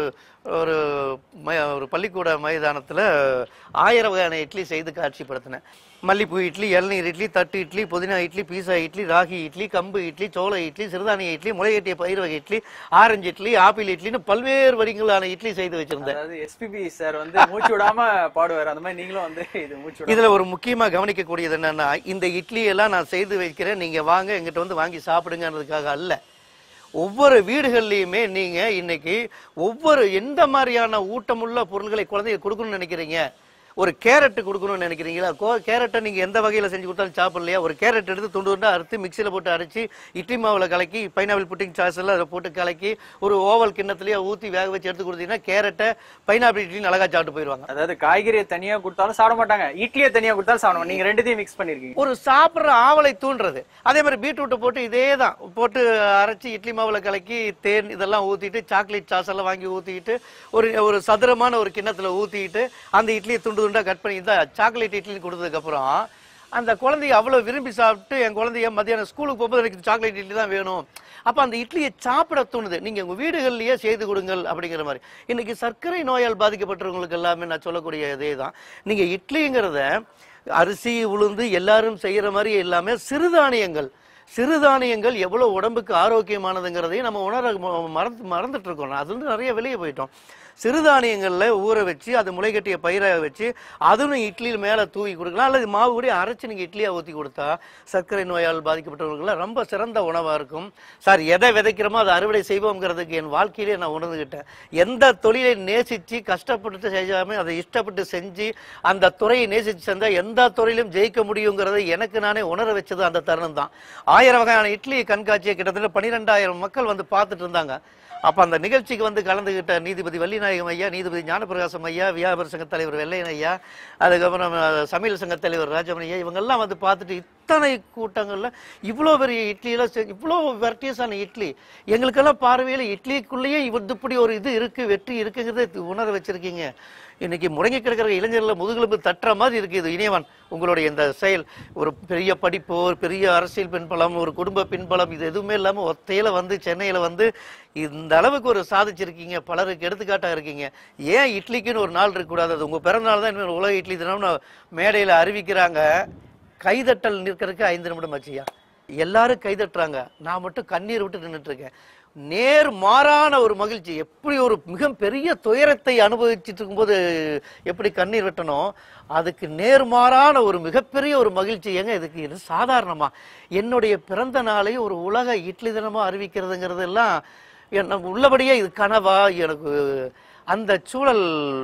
ஒரு ம- ஒரு பள்ளிக்கூட மைதானத்தில் ஆயிரம் வகையான இட்லி செய்து காட்சிப்படுத்தினேன் மல்லிப்பூ இட்லி இளநீர் இட்லி தட்டு இட்லி புதினா இட்லி பீஸா இட்லி ராகி இட்லி கம்பு இட்லி சோள இட்லி சிறுதானிய இட்லி முளைகட்டிய பயிர் வகை இட்லி ஆரஞ்சு இட்லி ஆப்பிள் இட்லின்னு பல்வேறு வடிவங்களான இட்லி செய்து வச்சிருந்தேன் அதாவது எஸ்பிபி சார் வந்து மூச்சு விடாம பாடுவார் அந்த மாதிரி நீங்களும் வந்து இது மூச்சு விடாம இதுல ஒரு முக்கியமா கவனிக்கக்கூடியது என்னன்னா இந்த இட்லி எல்லாம் நான் செய்து வைக்கிறேன் நீங்க வாங்க எங்கிட்ட வந்து வாங்கி சாப்பிடுங்கன்றதுக்காக அல்ல ஒவ்வொரு வீடுகள்லையுமே நீங்க இன்னைக்கு ஒவ்வொரு எந்த மாதிரியான ஊட்டமுள்ள பொருள்களை குழந்தைங்க கொடுக்கணும்னு நினைக்கிறீங்க ஒரு கேரட் கொடுக்கணும்னு நினைக்கிறீங்களா கோ கேரட்டை நீங்க எந்த வகையில செஞ்சு கொடுத்தாலும் சாப்பிடலையா ஒரு கேரட் எடுத்து துண்டு துண்டா அறுத்து மிக்சியில போட்டு அரைச்சி இட்லி மாவுல கலக்கி பைனாப்பிள் புட்டிங் சாஸ் எல்லாம் அதில் போட்டு கலக்கி ஒரு ஓவல் கிண்ணத்துலயே ஊத்தி வேக வச்சு எடுத்து கொடுத்தீங்கன்னா கேரட்டை பைனாப்பிள் இட்லி அழகா சாப்பிட்டு போயிடுவாங்க அதாவது காய்கறியை தனியா கொடுத்தாலும் சாப்பிட மாட்டாங்க இட்லியை தனியா கொடுத்தாலும் சாப்பிட மாட்டாங்க நீங்க ரெண்டுத்தையும் மிக்ஸ் பண்ணிருக்கீங்க ஒரு சாப்பிட்ற ஆவலை தூண்டுறது அதே மாதிரி பீட்ரூட்டை போட்டு இதே தான் போட்டு அரைச்சி இட்லி மாவுல கலக்கி தேன் இதெல்லாம் ஊத்திட்டு சாக்லேட் சாஸ் எல்லாம் வாங்கி ஊத்திட்டு ஒரு ஒரு சதுரமான ஒரு கிண்ணத்துல ஊத்திட்டு அந்த இட்லியை துண்டு துண்டா கட் பண்ணி இந்த சாக்லேட் இட்லி கொடுத்ததுக்கு அப்புறம் அந்த குழந்தைய அவ்வளவு விரும்பி சாப்பிட்டு என் குழந்தைய மத்தியானம் ஸ்கூலுக்கு போகும்போது எனக்கு சாக்லேட் இட்லி தான் வேணும் அப்ப அந்த இட்லியை சாப்பிட தோணுது நீங்க உங்க வீடுகள்லயே செய்து கொடுங்கள் அப்படிங்கிற மாதிரி இன்னைக்கு சர்க்கரை நோயால் பாதிக்கப்பட்டவங்களுக்கு எல்லாமே நான் சொல்லக்கூடிய இதே தான் நீங்க இட்லிங்கிறத அரிசி உளுந்து எல்லாரும் செய்யற மாதிரி எல்லாமே சிறுதானியங்கள் சிறுதானியங்கள் எவ்வளவு உடம்புக்கு ஆரோக்கியமானதுங்கிறதையும் நம்ம உணர ம- மறந்து மறந்துட்டு இருக்கோம் அது வந்து நிறைய வெளியே போயிட்டோம் சிறுதானியங்கள்ல ஊற வச்சு அது முளைகட்டிய பயிரை வச்சு அதுவும் இட்லியில் மேல தூவி கொடுக்கலாம் அல்லது மாவு கூட அரைச்சு நீங்க இட்லியா ஊத்தி கொடுத்தா சர்க்கரை நோயால் பாதிக்கப்பட்டவர்களுக்கு ரொம்ப சிறந்த உணவா இருக்கும் சார் எதை விதைக்கிறோமோ அதை அறுவடை செய்வோங்கிறதுக்கு என் வாழ்க்கையிலே நான் உணர்ந்துகிட்டேன் எந்த தொழிலை நேசிச்சு கஷ்டப்பட்டு செய்யாம அதை இஷ்டப்பட்டு செஞ்சு அந்த துறையை நேசிச்சு செஞ்சா எந்த துறையிலும் ஜெயிக்க முடியுங்கிறதை எனக்கு நானே உணர வச்சது அந்த தருணம் தான் ஆயிரம் வகையான இட்லி கண்காட்சியை கிட்டத்தட்ட பன்னிரெண்டாயிரம் மக்கள் வந்து பார்த்துட்டு இருந்தாங்க அப்ப அந்த நிகழ்ச்சிக்கு வந்து கலந்துகிட்ட நீதிபதி வள்ளிநாயகம் ஐயா நீதிபதி ஞானப்பிரகாசம் ஐயா வியாபார சங்க தலைவர் வெள்ளையன் ஐயா அதுக்கப்புறம் அஹ், சமையல் சங்க தலைவர் ராஜமணி ஐயா இவங்கெல்லாம் வந்து பார்த்துட்டு இத்தனை கூட்டங்கள்ல இவ்வளோ பெரிய இட்லியெல்லாம் செஞ்சு இவ்வளோ வெரைட்டியஸான இட்லி எங்களுக்கெல்லாம் பார்வையில் இட்லிக்குள்ளேயே இவ் இப்படி ஒரு இது இருக்கு வெற்றி இருக்குங்கிறத உணர வச்சிருக்கீங்க இன்னைக்கு முடங்கி கிடக்கிற இளைஞர்ல முதுகெலும்பு தட்டுற மாதிரி இருக்கு இது இணையவன் உங்களுடைய இந்த செயல் ஒரு பெரிய படிப்பு ஒரு பெரிய அரசியல் பின்பலம் ஒரு குடும்ப பின்பலம் இது எதுவுமே இல்லாம ஒத்தையில வந்து சென்னையில வந்து இந்த அளவுக்கு ஒரு சாதிச்சிருக்கீங்க பலருக்கு எடுத்துக்காட்டா இருக்கீங்க ஏன் இட்லிக்குன்னு ஒரு நாள் இருக்கக்கூடாது அது உங்க பிறந்த நாள் தான் இனிமேல் உலக இட்லி தினம்னு மேடையில அறிவிக்கிறாங்க கைதட்டல் நிற்கிறதுக்கு ஐந்து நிமிடம் ஆச்சுயா எல்லாரும் கைதட்டுறாங்க நான் மட்டும் கண்ணீர் விட்டு நின்னுட்டு இருக்கேன் நேர் மாறான ஒரு மகிழ்ச்சி எப்படி ஒரு மிக பெரிய துயரத்தை அனுபவிச்சுட்டு இருக்கும்போது எப்படி கண்ணீர் விட்டனோ அதுக்கு நேர்மாறான ஒரு மிகப்பெரிய ஒரு மகிழ்ச்சி ஏங்க இதுக்கு இது சாதாரணமா என்னுடைய பிறந்த நாளை ஒரு உலக இட்லி தினமா அறிவிக்கிறதுங்கிறது எல்லாம் என்ன உள்ளபடியே இது கனவா எனக்கு அந்த சூழல்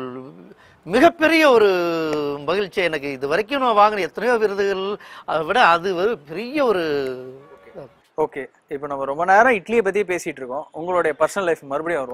மிகப்பெரிய ஒரு மகிழ்ச்சி எனக்கு இது வரைக்கும் நான் வாங்கின எத்தனையோ விருதுகள் அதை விட அது ஒரு பெரிய ஒரு ஓகே இப்போ நம்ம ரொம்ப நேரம் இட்லியை பத்தி பேசிட்டு இருக்கோம் உங்களுடைய பர்சனல் லைஃப் மறுபடியும் வருவோம்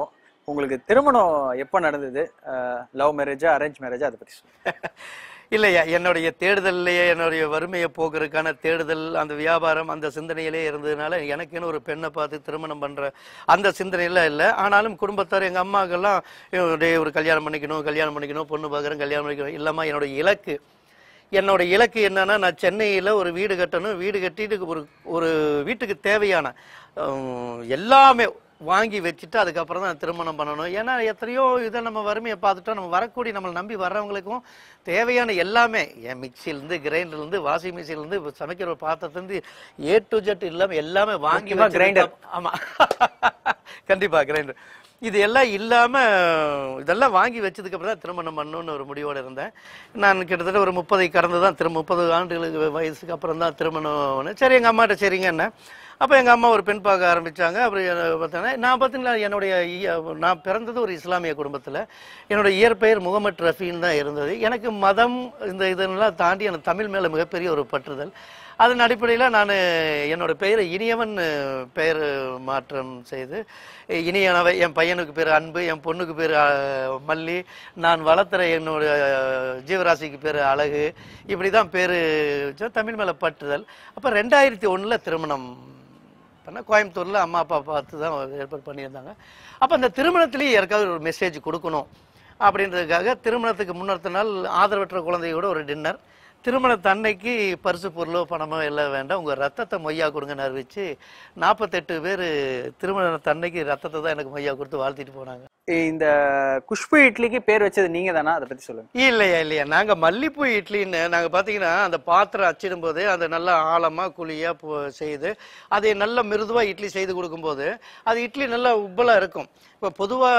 உங்களுக்கு திருமணம் எப்போ நடந்தது லவ் மேரேஜா அரேஞ்ச் மேரேஜா அதை பத்தி சொல்லுங்க இல்லையா என்னுடைய தேடுதல்லையே என்னுடைய வறுமையை போக்குறதுக்கான தேடுதல் அந்த வியாபாரம் அந்த சிந்தனையிலே இருந்ததுனால எனக்குன்னு ஒரு பெண்ணை பார்த்து திருமணம் பண்ற அந்த சிந்தனையெல்லாம் இல்லை ஆனாலும் குடும்பத்தார் எங்க அம்மாக்கெல்லாம் "ஐயோ, டேய் ஒரு கல்யாணம் பண்ணிக்கணும் கல்யாணம் பண்ணிக்கணும் பொண்ணு பார்க்குறேன் கல்யாணம் பண்ணிக்கணும் இல்லம்மா என்னோட இலக்கு என்னோட இலக்கு என்னன்னா நான் சென்னையில் ஒரு வீடு கட்டணும் வீடு கட்டிட்டு ஒரு ஒரு வீட்டுக்கு தேவையான ஹம், எல்லாமே வாங்கி வச்சுட்டு அதுக்கப்புறம் தான் திருமணம் பண்ணணும் ஏன்னா எத்தனையோ இதை நம்ம வறுமையை பார்த்துட்டோம் நம்ம வரக்கூடிய நம்மளை நம்பி வர்றவங்களுக்கும் தேவையான எல்லாமே என் மிக்சிலேருந்து கிரைண்டர்லேருந்து வாஷிங் மிஷின்லேருந்து சமைக்கிற பாத்திரத்துலேருந்து ஏ டு ஜெட் இல்லாமல் எல்லாமே வாங்கி முக்கியமா வச்சிருந்தா- grinder. ஆமா கண்டிப்பா கிரைண்டர் இது எல்லாம் இல்லாம இதெல்லாம் வாங்கி வச்சதுக்கு அப்புறம் தான் திருமணம் பண்ணணும்னு ஒரு முடிவோட இருந்தேன் நான் கிட்டத்தட்ட ஒரு முப்பதை கடந்து தான் திரு முப்பது ஆண்டுகளுக்கு வயசுக்கு அப்புறம் தான் திருமணம் பண்ணேன். சரி எங்க அம்மாட்ட சரிங்க என்ன அப்போ எங்கள் அம்மா ஒரு பெண் பார்க்க ஆரம்பிச்சாங்க அப்புறம் என்ன பார்த்தோன்னா நான் பார்த்தீங்கன்னா என்னுடைய இய- நான் பிறந்தது ஒரு இஸ்லாமிய குடும்பத்தில் என்னோட இயற்பெயர் முகமது ரஃபின்னு தான் இருந்தது எனக்கு மதம் இந்த இதெல்லாம் தாண்டி எனக்கு தமிழ் மேலே மிகப்பெரிய ஒரு பற்றுதல் அதன் அடிப்படையில் நான் என்னோட பெயரை இனியவன் பெயர் மாற்றம் செய்து இனியனவை என் பையனுக்கு பேர் அன்பு என் பொண்ணுக்கு பேர் மல்லி நான் வளர்த்துற என்னோட ஜீவராசிக்கு பேர் அழகு இப்படி தான் பேர் தமிழ் மேலே பற்றுதல் அப்போ ரெண்டாயிரத்தி ஒன்றில் திருமணம் பண்ண கோயம்புத்தூரில் அம்மா அப்பா பார்த்து தான் ஏற்பாடு பண்ணியிருந்தாங்க அப்போ அந்த திருமணத்திலேயே யாருக்காவது ஒரு மெசேஜ் கொடுக்கணும் அப்படின்றதுக்காக திருமணத்துக்கு முன்னத்த நாள் ஆதரவற்ற குழந்தையோட ஒரு டின்னர் திருமணத்து அன்னைக்கு பரிசு பொருளோ பணமோ எல்லாம் வேண்டாம் உங்கள் ரத்தத்தை மொய்யா கொடுங்கன்னு அறிவிச்சு நாற்பத்தெட்டு பேர் திருமணத்து அன்னைக்கு ரத்தத்தை தான் எனக்கு மொய்யா கொடுத்து வாழ்த்திட்டு போனாங்க இந்த குஷ்பு இட்லிக்கு பேர் வச்சது நீங்க தானா அதை பத்தி சொல்லுங்க இல்லையா இல்லையா நாங்க மல்லிப்பூ இட்லின்னு நாங்க பாத்தீங்கன்னா அந்த பாத்திரம் அச்சிடும் போது அதை நல்லா ஆழமா குழியா பு- செய்து அதை நல்ல மிருதுவா இட்லி செய்து கொடுக்கும்போது அது இட்லி நல்லா உப்பலா இருக்கும் இப்போ பொதுவா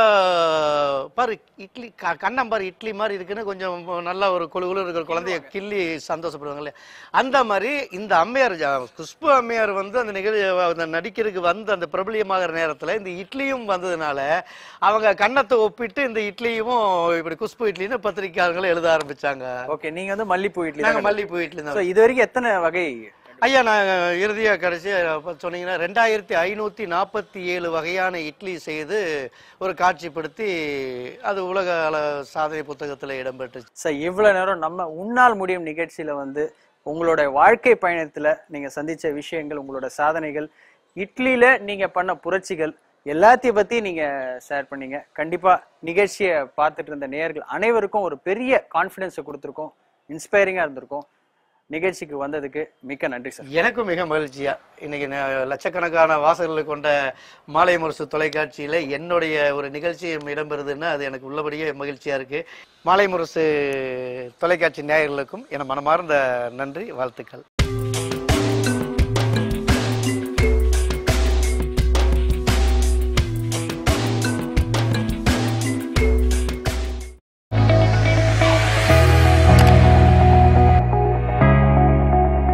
பாரு இட்லி க- கண்ணம் பாரு இட்லி மாதிரி இருக்குன்னு கொஞ்சம் நல்லா ஒரு குழு குழு இருக்கிற குழந்தைய கிள்ளி சந்தோஷப்படுவாங்க இல்லையா அந்த மாதிரி இந்த அம்மையார் ஜா- குஷ்பு அம்மையார் வந்து அந்த நிகழ்ச்சி அந்த நடிக்கிறதுக்கு வந்து அந்த பிரபலியமாகிற நேரத்துல இந்த இட்லியும் வந்ததுனால அவங்க கண்ணத்தை ஒப்பிட்டு இந்த இட்லியும் இப்படி குஷ்பு இட்லின்னு பத்திரிக்கையாளர்கள் எழுத ஆரம்பிச்சாங்க ஓகே நீங்க வந்து மல்லிப்பூ இட்லி நாங்க மல்லிப்பூ இட்லி தான் ஸோ இது வரைக்கும் எத்தனை வகை ஐயா நான் இறுதியா கடைசி சொன்னீங்கன்னா ரெண்டாயிரத்தி ஐநூத்தி நாற்பத்தி ஏழு வகையான இட்லி செய்து ஒரு காட்சிப்படுத்தி அது உலக அள சாதனை புத்தகத்துல இடம்பெற்றுச்சு சார் இவ்வளவு நேரம் நம்ம உன்னால் முடியும் நிகழ்ச்சியில வந்து உங்களோட வாழ்க்கை பயணத்துல நீங்க சந்திச்ச விஷயங்கள் உங்களோட சாதனைகள் இட்லியில நீங்க பண்ண புரட்சிகள் எல்லாத்தையும் பத்தி நீங்க ஷேர் பண்ணீங்க கண்டிப்பா நிகழ்ச்சியை பார்த்துட்டு இருந்த நேயர்கள் அனைவருக்கும் ஒரு பெரிய கான்ஃபிடன்ஸை கொடுத்துருக்கோம் இன்ஸ்பைரிங்கா இருந்திருக்கும் நிகழ்ச்சிக்கு வந்ததுக்கு மிக்க நன்றி சார் எனக்கும் மிக மகிழ்ச்சியா இன்னைக்கு ந- லட்சக்கணக்கான வாசகர்களை கொண்ட மாலை முரசு தொலைக்காட்சியில என்னுடைய ஒரு நிகழ்ச்சி இடம்பெறுதுன்னா அது எனக்கு உள்ளபடியே மகிழ்ச்சியா இருக்கு மாலை முரசு தொலைக்காட்சி நேயர்களுக்கும் என மனமார்ந்த நன்றி வாழ்த்துக்கள்